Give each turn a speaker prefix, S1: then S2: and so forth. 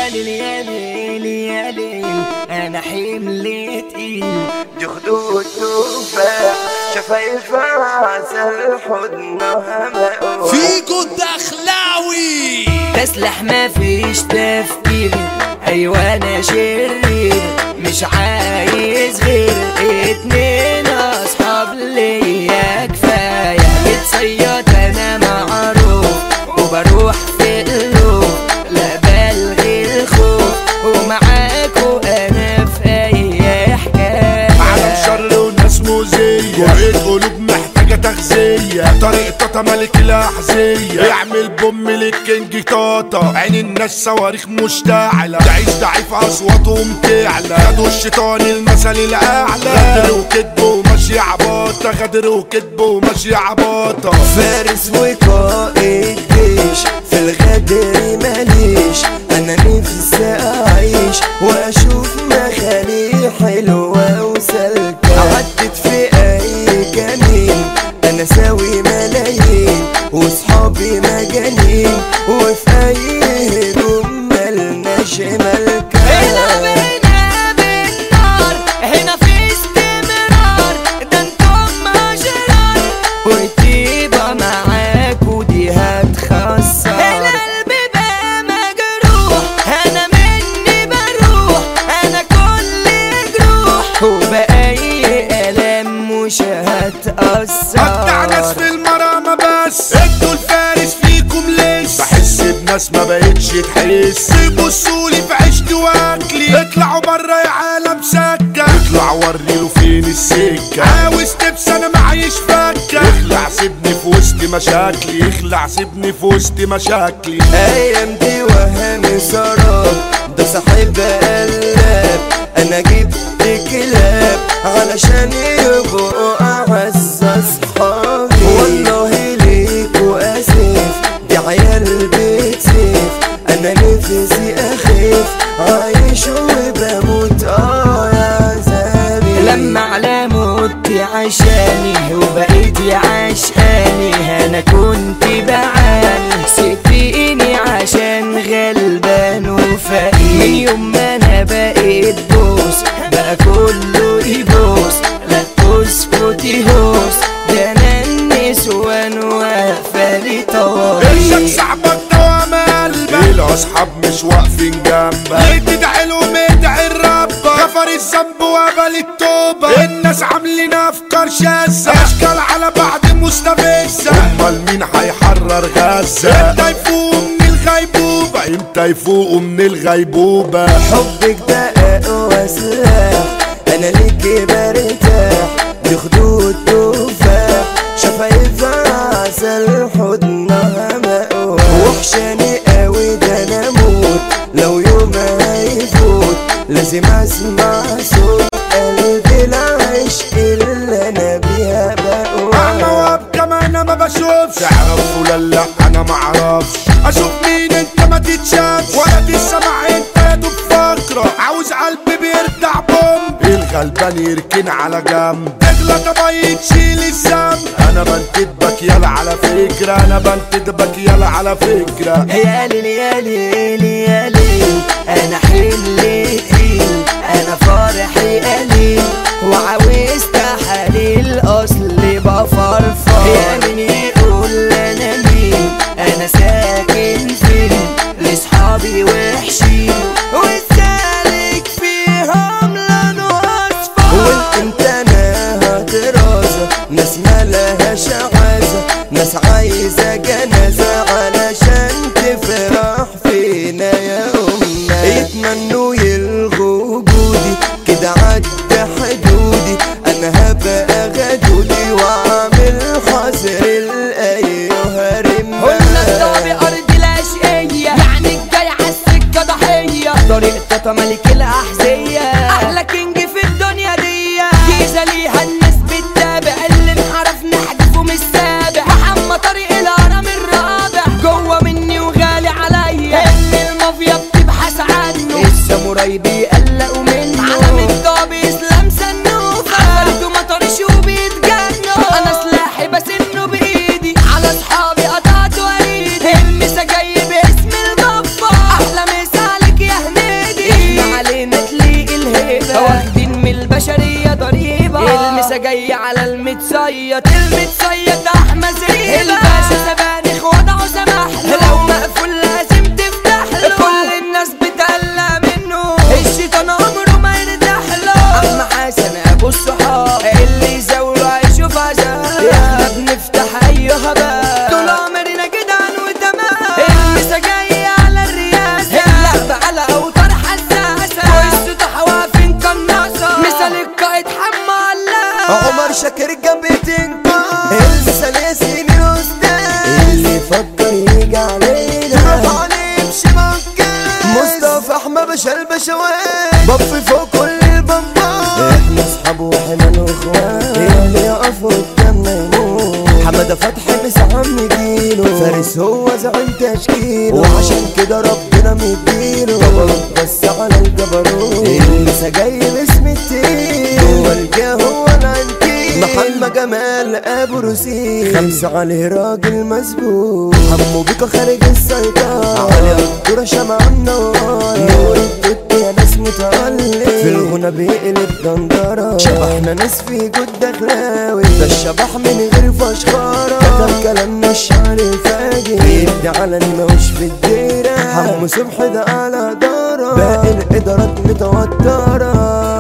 S1: يا ليل يا ليل يا ليل انا حمل تقيل دي خدود تفاح شفايفها عسل حضنها مقوى
S2: فيكو الدخلاوي
S1: تسلح ما فيش تفكير ايوه انا شرير مش عايز غير اتنين اصحاب ليا كفايه بتصيط انا معروف وبروح في القلوب لا بلغي الخوف ومعاكوا انا في اي حكايه
S3: عالم شر وناس مؤذية جرأة قلوب محتاجة تغذية طريق طاطا ملك الأحذية يعمل بوم للكينج طاطا عين الناس صواريخ مشتعلة تعيش ضعيف أصواتهم تعلى خدوا الشيطان المثل الأعلى غدر وكذب وماشي عباطة غدر وكذب وماشي عباطة
S1: فارس وقائد جيش في الغدر ماليش انا نفسي اعيش واشوف مخالي حلوة وسلكة عدت في اي جنين انا ساوي ملايين وصحابي مجانين وفي اي هجوم ملناش ملكة هنا بينا بالنار هنا في استمرار ده انتم اشرار وتبقى معاك ودي هتخسر القلب بقى مجروح انا مني بروح انا كل جروح وبأي ألم مش هتأثر
S3: قطع ناس في المرامة بس انتوا الفارس فيكم لسه بحس بناس ما بقتش تحس بيبصولي في عشتي واكلي اطلعوا بره يا عالم سكة اطلع وريله فين السكة عاوز تبس انا معيش فكة اخلع سيبني في وسط مشاكلي اخلع سيبني في وسط مشاكلي
S1: ايام دي وهم سراب ده صاحب قلاب انا جبت كلاب علشان يبقوا اعز اصحابي والله ليكوا اسف دي عيال بتسيف انا نفسي اخف عايش وبموت اه يا زابي لما على موتي عشاني وبقيتي عشقاني انا كنت بعاني سبتيني عشان غلبان وفقير من يوم ما انا بقيت بوس بقى كله يبوس لا تسكتي هوس ده انا النسوان واقفه لي
S3: ارشك
S1: طوابير
S3: صاحبك دوام قلبك الاصحاب مش واقفين جنبك ليه تدعي لهم ادعي الرب غفر الذنب وقبل التوبة الناس عاملين افكار شاذة اشكال على بعض مستفزة امال مين هيحرر غزة امتى يفوقوا من الغيبوبة امتى يفوقوا من الغيبوبة
S1: حبك ده اقوى سلاح انا ليكي برتاح دي خدود تفاح شفايفها عسل حضنها مقوى وحشاني قوي ده انا اموت لو يوم هيفوت لازم اسمع صوت قلبي العشق اللي انا بيها
S3: اعمى
S1: بقوى
S3: وابكى ما انا ما بشوفش تعرف ولا لا انا ما اعرفش اشوف مين انت ما تتشافش ولا تسمع انت يا دوب فقرة عاوز قلبي بيرجع بوم الغلبان يركن على جنب تغلط ابي تشيل الذنب انا بنتدبك يلا على فكرة انا بنتدبك يلا على فكرة
S1: يا ليل يا ليل يا ليل انا حملي تقيل انا فرحي قليل وعاوز تحاليل اصلي بفرفر يا مين يقول انا مين انا ساكن فين لاصحابي وحشين والسالك فيهم لونه اصفر وانت انا هترازة ناس مالهاش عازة ناس عايزة جنازة علشان تفرح فينا يا أمنا يتمنوا يلغوا وجودي كده عدى حدودي أنا هبقى غدودي وأعمل حظر الأيها رمنا
S4: قلنا الضابي أرض الأشقية يعني الجاي عالسكة ضحية
S1: طريق تاتا ملك الأحذية
S4: أحلى كينج في الدنيا دي جيزة ليها الناس بتتابع اللي انحرف نحدفه من السابع محمد طريق الهرم الرابع جوه مني وغالي عليا اللي المافيا بتبحث عنه
S1: الساموراي بيقلقوا منه
S4: علم الضابي اسلام سنوفة عفرته مطرش وبيتجنوا انا سلاحي بسنه بايدي على اصحابي قطعت وريدي المسا جاي باسم الغفار احلى مسا عليك يا جاي على المتصيد المتصيد احمد زريبة الباشا سبانخ وضعه سمح له لو مقفول لازم تفتح له كل الناس بتقلق منه الشيطان عمره ما يرتاح له اما حسن ابو الصحاب اللي يزاوله هيشوف عذاب احنا بنفتح اي هباب طول عمرنا جدعان وتمام المسا جاي على الرياسة اللعب على اوتار حساسة والصوت حوافين قناصة مثال القائد حمى الله
S1: عمر شاكر جنبي تنقى السلاسل الاستاذ اللي يفكر يجي علينا تروح عليه بشبكة مصطفى احمد باشا البشوات بف فوق كل البمبات احنا اصحاب واحنا الاخوات اللي يقف قدامنا يموت حمادة فتحي بس عم جيله فارس هو زعيم تشكيله وعشان كده ربنا مديله جبروت بس على الجبروت اللي جاي باسم التيل هو الجاه هو العنتيل محمد جمال ابو روسي خمسة عليه راجل مسبوق حمو بيكا خارج السيطرة علي الدورة شمع النوار نور التوت يا ناس متعلق في الغنى بيقلب دندرة شبحنا ناس في جود دخلاوي ده الشبح من غير فشخرة كتب كلامنا الشعر الفاجر يدي على الموش في الديرة حمو صبحي ده على دارة باقي الإدارات متوترة